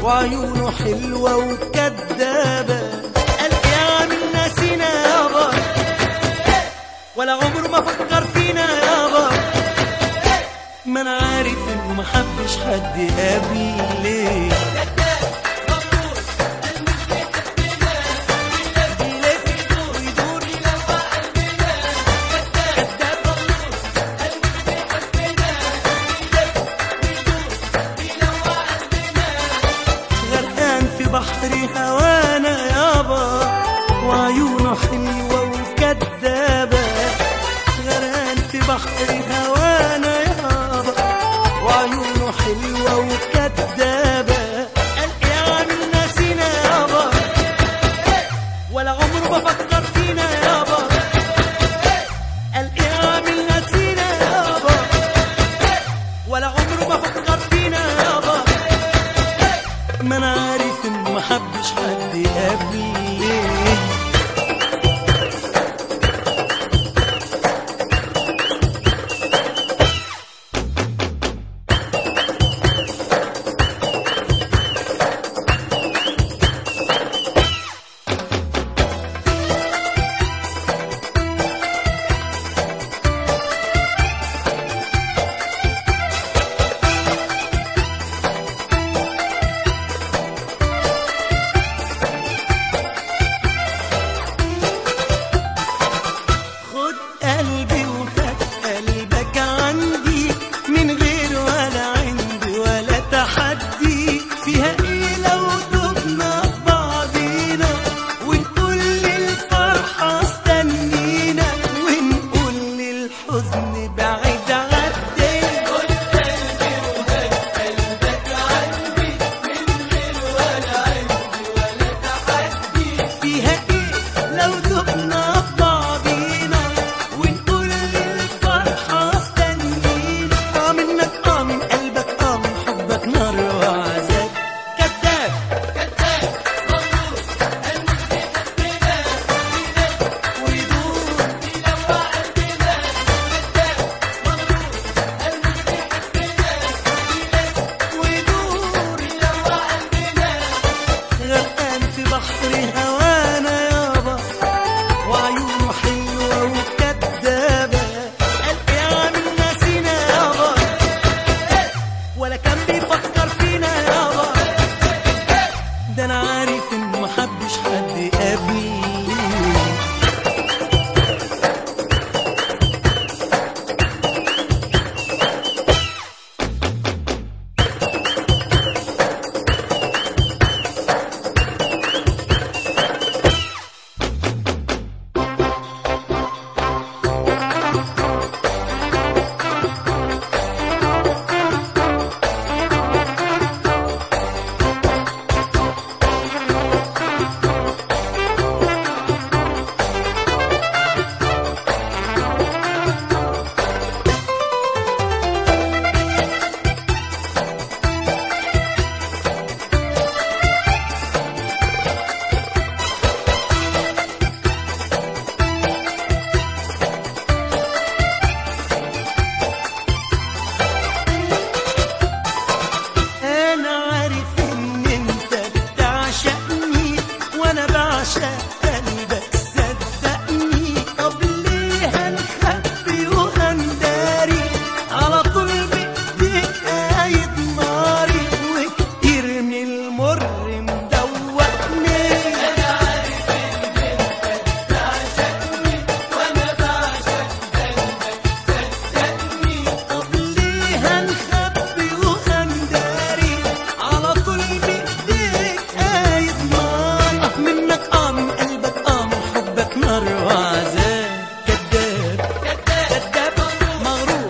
وعيونه حلوة وكدابة قال يا من ناسينا يابا ولا عمره ما فكر فينا يابا ما انا عارف انه ما حبش حد قبلي غرقان في بحر هوانا يابا وعيونه حلوة وكدابة غرقان في بحر هوانا يابا وعيونه حلوة وكدابة قال يا من ناسينا يابا ولا عمره ما فكر فينا يابا قال يا من ناسينا يابا ولا عمره ما فكر فينا يابا ما انا عارف انه ما حبش حد قبلي خد قلبي وخد قلبك عندي من غير ولا عندي ولا تحدي فيها ايه لو دبنا في بعضينا ونقول للفرحة استنينا ونقول للحزن بعيد عدي خد قلبي وخد قلبك عندي من غير ولا عندي ولا تحدي فيها ايه لو دبنا في بعضينا ونقول للفرحة استنينا اه منك اه من قلبك اه من حبك نار وعذاب كذاب كذاب مغرور ويدور يلوع قلبنا كذاب مغرور ويدور يلوع قلبنا غرقان في بحر هوانا يابا وعيونه حلوة وكدابة قال يا من ناسينا يابا ولا كان بيفكر فينا يابا ده انا عارف انه ما حبش حد قبلي انا عارف ان انت بتعشقني وانا بعشق قلبك صدقني طب ليه هنخبي وهنداري على طول بايديك قايد ناري وكتير من المر مدوقني انا عارف ان انت بتعشقني وانا بعشق قلبك صدقني طب ليه هنخبي وهنداري على طول بايديك قايد نار اه منك اه من قلبك اه من حبك نار وعذاب كذاب كذاب مغرور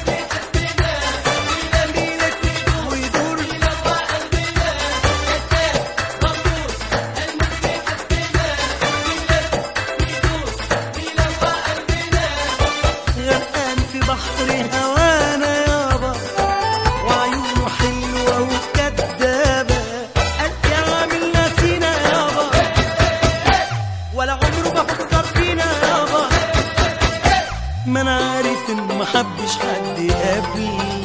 ويدور غرقان في بحر هوانا يابا وعيونه حلوة وكدابة قال يا من ناسينا يابا ولا عمره ما فكر فينا يابا ما انا عارف انه ما حبش حد قبلي